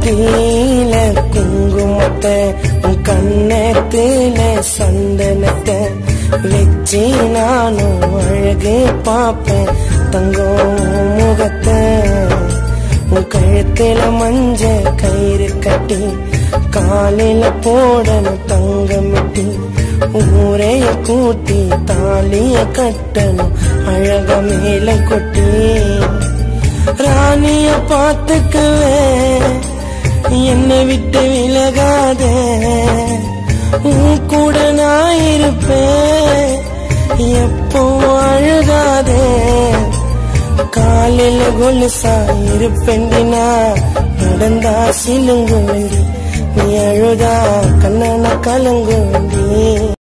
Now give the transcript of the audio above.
நெத்தியில குங்குமத்தை உன் கண்ணத்துல சந்தனத்தை வச்சு நானும் அழகு பாப்பேன் தங்கம் முகத்தை உன் கழுத்துல மஞ்ச கயிறு கட்டி காலில போடணும் தங்கமிட்டி ஊரைய கூட்டி தாலிய கட்டணும் அழக மேல கொட்டி ராணிய பார்த்துக்குவே என்னை விட்டு விலகாத உன் கூட நான் இருப்பேன் எப்போ அழுகாதே காலில கொலுசா இருப்பேண்டினா நடந்தா சிலுங்கு வேண்டி நீ அழுதா கண்ணன கலங்கு வேண்டி